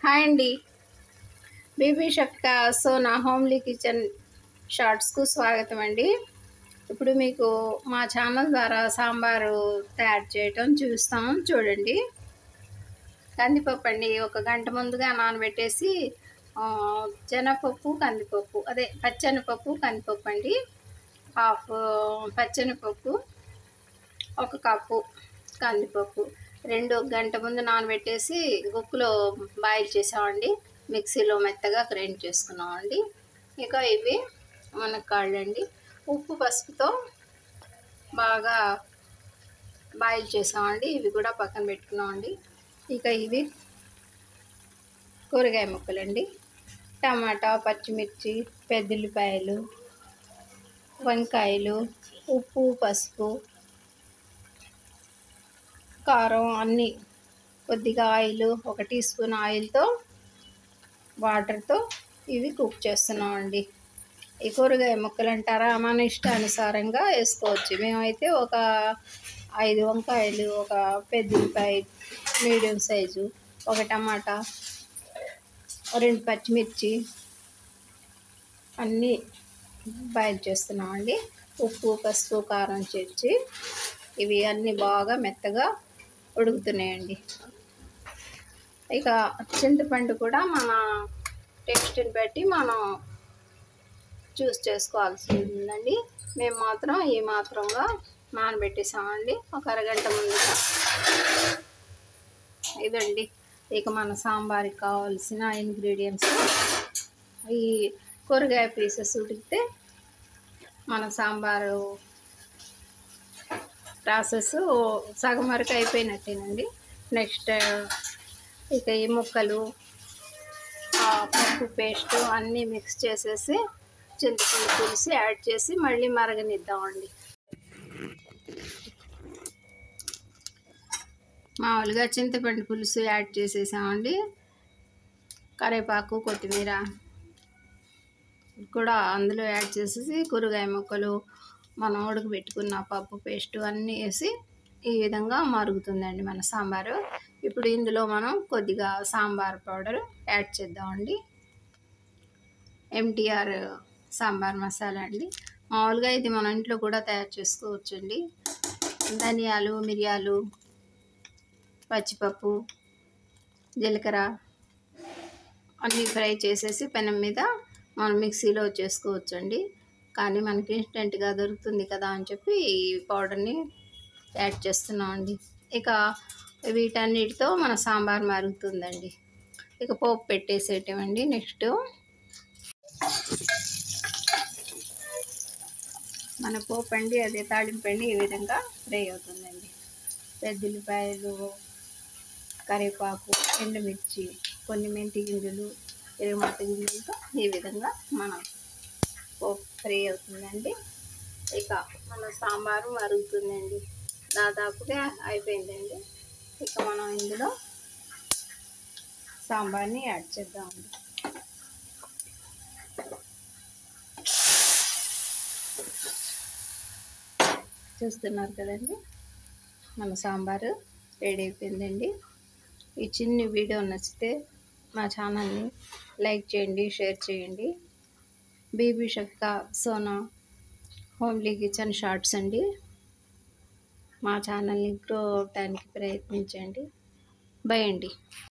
hi అండి baby Shafka Sona homely kitchen షార్ట్స్కు స్వాగతం అండి ఇప్పుడు మీకు మా ఛానల్ ద్వారా సాంబారు తయారు చేయటం చూస్తాం చూడండి కందిపప్పు అండి ఒక గంట ముందుగా నానబెట్టేసి ఆ, శనగపప్పు కందిపప్పు అదే పచ్చెనపప్పు కందిపప్పు అండి హాఫ్ పచ్చెనపప్పు ఒక కప్పు కందిపప్పు రెండు ఒక గంట ముందు నానబెట్టేసి గుక్కులో బాయిల్ చేసామండి మిక్సీలో మెత్తగా గ్రైండ్ చేసుకున్నామండి ఇక ఇవి మునక్కాళ్ళండి ఉప్పు పసుపుతో బాగా బాయిల్ చేసామండి ఇవి కూడా పక్కన పెట్టుకున్నామండి ఇక ఇవి కూరగాయ ముక్కలండి టమాటా పచ్చిమిర్చి పెద్దల్లిపాయలు వంకాయలు ఉప్పు పసుపు కారం అన్నీ కొద్దిగా ఆయిల్ ఒక టీ స్పూన్ ఆయిల్తో వాటర్తో ఇవి కుక్ చేస్తున్నామండి ఈ కూరగాయ ముక్కలు అంటారా మన ఇష్టానుసారంగా వేసుకోవచ్చు మేమైతే ఒక ఐదు వంకాయలు ఒక పెద్దపాయ మీడియం సైజు ఒక టమాటా రెండు పచ్చిమిర్చి అన్నీ బాయిల్ చేస్తున్నామండి ఉప్పు పసుపు కారం చేర్చి ఇవి అన్నీ బాగా మెత్తగా ఉడుకుతున్నాయండి ఇక చింతపండు కూడా మన టేస్ట్ని బట్టి మనం చూస్ చేసుకోవాల్సి ఉందండి మేము మాత్రం ఈ మాత్రంగా నానబెట్టేసామండి ఒక అరగంట ముందుగా ఇదండి ఇక మన సాంబార్కి కావాల్సిన ఇంగ్రీడియంట్స్ ఈ కూరగాయ పీసెస్ ఉడికితే మన సాంబారు ప్రాసెస్ సగం వరకు అయిపోయినట్టేనండి నెక్స్ట్ ఇక ఈ ముక్కలు ఆ పప్పు పేస్ట్ అన్నీ మిక్స్ చేసేసి చింతపండు పులుసు యాడ్ చేసి మళ్ళీ మరగనిద్దామండి మామూలుగా చింతపండు పులుసు యాడ్ చేసేసామండి కరివేపాకు కొత్తిమీర కూడా అందులో యాడ్ చేసేసి కూరగాయ ముక్కలు మనం ఉడకబెట్టుకున్న పప్పు పేస్ట్ అన్నీ వేసి ఈ విధంగా మరుగుతుందండి మన సాంబారు ఇప్పుడు ఇందులో మనం కొద్దిగా సాంబార్ పౌడర్ యాడ్ చేద్దామండి ఎంటీఆర్ సాంబార్ మసాలా అండి మామూలుగా ఇది మన ఇంట్లో కూడా తయారు చేసుకోవచ్చండి ధనియాలు మిరియాలు పచ్చిపప్పు జీలకర్ర అన్నీ ఫ్రై చేసేసి పెనం మీద మనం మిక్సీలో చేసుకోవచ్చండి కానీ మనకి ఇన్స్టెంట్గా దొరుకుతుంది కదా అని చెప్పి ఈ పౌడర్ని యాడ్ చేస్తున్నామండి ఇక వీటన్నిటితో మన సాంబార్ మరుగుతుందండి ఇక పోపు పెట్టేసేటమండి నెక్స్ట్ మన పోపు అండి అదే తాడింపండి ఈ విధంగా ఫ్రై అవుతుందండి పెద్దల్లిపాయలు కరివేపాకు ఎండుమిర్చి కొన్ని మెంతి గింజలు ఎరుమతి గింజలతో ఈ విధంగా మనం పోపు ఫ్రై అవుతుందండి ఇక మన సాంబారు మరుగుతుందండి దాదాపుగా అయిపోయిందండి ఇక మనం ఇందులో సాంబార్ని యాడ్ చేద్దామండి చూస్తున్నారు కదండి మన సాంబారు రెడీ అయిపోయిందండి ఈ చిన్ని వీడియో నచ్చితే మా ఛానల్ని లైక్ చేయండి షేర్ చేయండి baby Shakka Sona homely kitchen shorts అండి మా ఛానల్ని గ్రో అవడానికి ప్రయత్నించండి బై అండి